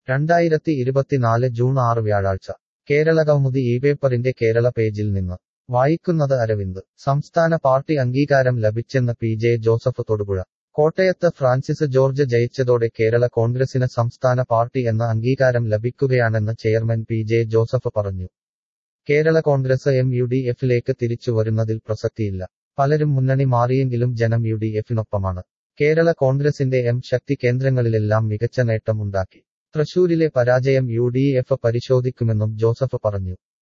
രണ്ടായിരത്തി ഇരുപത്തിനാല് ജൂൺ ആറ് വ്യാഴാഴ്ച കേരളകൗമുദി ഈ പേപ്പറിന്റെ കേരള പേജിൽ നിന്ന് വായിക്കുന്നത് അരവിന്ദ് സംസ്ഥാന പാർട്ടി അംഗീകാരം ലഭിച്ചെന്ന് പി ജെ ജോസഫ് തൊടുപുഴ കോട്ടയത്ത് ഫ്രാൻസിസ് ജോർജ് ജയിച്ചതോടെ കേരള കോൺഗ്രസിന് സംസ്ഥാന പാർട്ടി എന്ന അംഗീകാരം ലഭിക്കുകയാണെന്ന് ചെയർമാൻ പി ജെ ജോസഫ് പറഞ്ഞു Kerala Congress M U D എഫിലേക്ക് തിരിച്ചു വരുന്നതിൽ പ്രസക്തിയില്ല പലരും മുന്നണി മാറിയെങ്കിലും ജനം യു ഡി എഫിനൊപ്പമാണ് കേരള കോൺഗ്രസിന്റെ എം ശക്തി കേന്ദ്രങ്ങളിലെല്ലാം മികച്ച നേട്ടം ഉണ്ടാക്കി തൃശൂരിലെ പരാജയം യു ഡി എഫ് പരിശോധിക്കുമെന്നും ജോസഫ് പറഞ്ഞു